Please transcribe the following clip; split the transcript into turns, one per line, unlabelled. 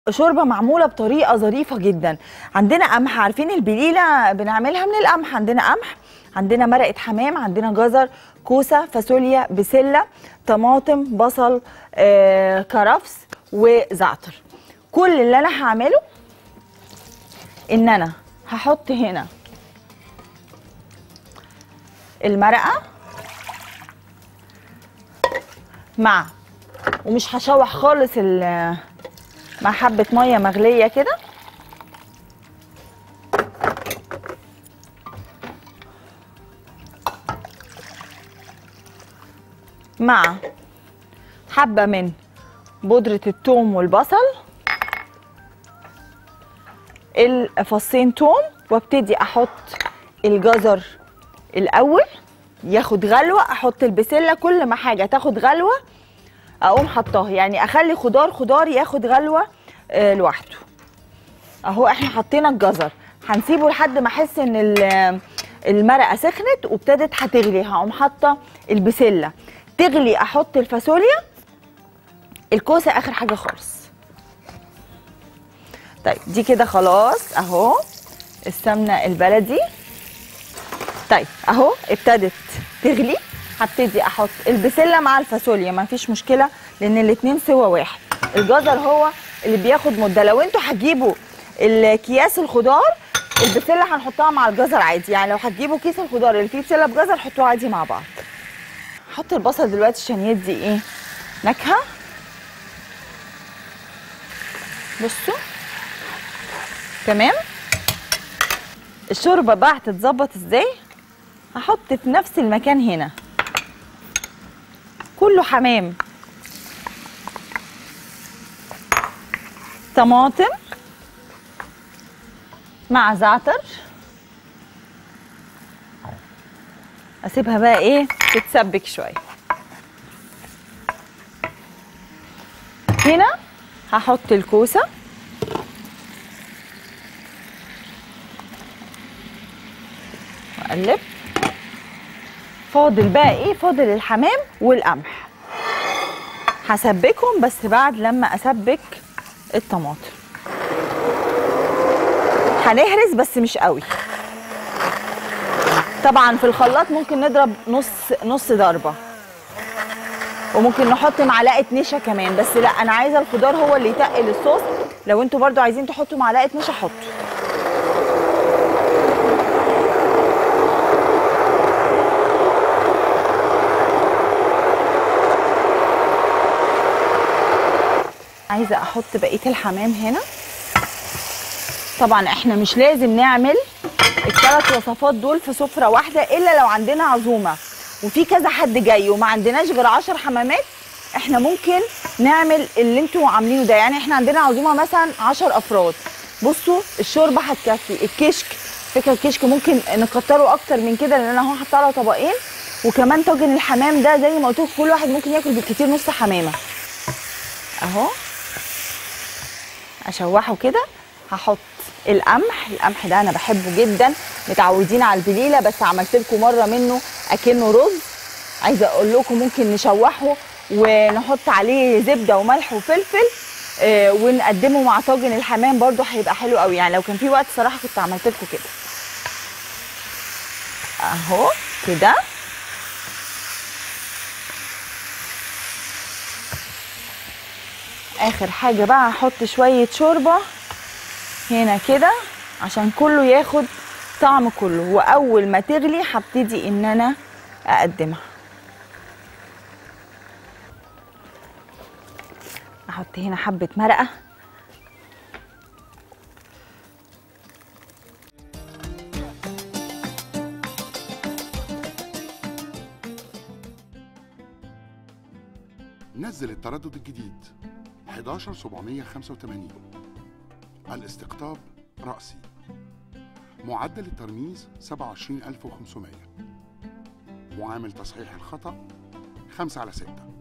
شوربه معموله بطريقه ظريفه جدا عندنا قمح عارفين البليله بنعملها من القمح عندنا قمح عندنا مرقه حمام عندنا جزر كوسه فاصوليا بسله طماطم بصل آه، كرفس وزعتر كل اللي انا هعمله ان انا هحط هنا المرقه مع ومش هشوح خالص ال مع حبة مية مغلية كده مع حبة من بودرة الثوم والبصل الفصين توم وابتدي احط الجزر الاول ياخد غلوة احط البسلة كل ما حاجة تاخد غلوة اقوم حطاها يعني اخلي خضار خضار ياخد غلوه آه لوحده اهو احنا حطينا الجزر هنسيبه لحد ما احس ان ال- المرقه سخنت وابتدت هتغلي هقوم حاطه البسله تغلي احط الفاصوليا الكوسه اخر حاجه خالص طيب دي كده خلاص اهو السمنه البلدي طيب اهو ابتدت تغلي هبتدي احط البسله مع الفاصوليا ما فيش مشكله لان الاتنين سوا واحد الجزر هو اللي بياخد مده لو انتوا هتجيبوا الكياس الخضار البسله هنحطها مع الجزر عادي يعني لو هتجيبوا كيس الخضار اللي فيه بسله بجزر حطوه عادي مع بعض هحط البصل دلوقتي عشان يدي ايه نكهه بصوا تمام الشوربه بقى هتتظبط ازاي هحط في نفس المكان هنا كله حمام طماطم مع زعتر اسيبها بقى ايه تتسبك شويه هنا هحط الكوسه واقلب فاضل بقى ايه فاضل الحمام والقمح هسبكهم بس بعد لما اسبك الطماطم هنهرس بس مش قوي طبعا في الخلاط ممكن نضرب نص نص ضربه وممكن نحط معلقه نشا كمان بس لا انا عايزه الخضار هو اللي يتقل الصوص لو انتوا برضو عايزين تحطوا معلقه نشا حطوا عايزه احط بقيه الحمام هنا طبعا احنا مش لازم نعمل الثلاث وصفات دول في سفره واحده الا لو عندنا عزومه وفي كذا حد جاي وما عندناش غير 10 حمامات احنا ممكن نعمل اللي انتوا عاملينه ده يعني احنا عندنا عزومه مثلا 10 افراد بصوا الشوربه هتكفي الكشك فكره الكشك ممكن نكتره اكتر من كده لان انا اهو حاطه على طبقين وكمان طاجن الحمام ده زي ما قلت لكم كل واحد ممكن ياكل بالكتير نص حمامه اهو اشوحه كده هحط القمح القمح ده انا بحبه جدا متعودين على البليله بس عملت لكم مره منه اكنه رز عايزه اقول لكم ممكن نشوحه ونحط عليه زبده وملح وفلفل آه ونقدمه مع طاجن الحمام برده هيبقى حلو قوي يعني لو كان في وقت صراحه كنت عملت لكم كده اهو كده اخر حاجه بقى هحط شويه شوربه هنا كده عشان كله ياخد طعم كله واول ما تغلي هبتدي ان انا اقدمها احط هنا حبه مرقه
نزل التردد الجديد 11785 الاستقطاب رأسي معدل الترميز 27500 معامل تصحيح الخطأ 5 على 6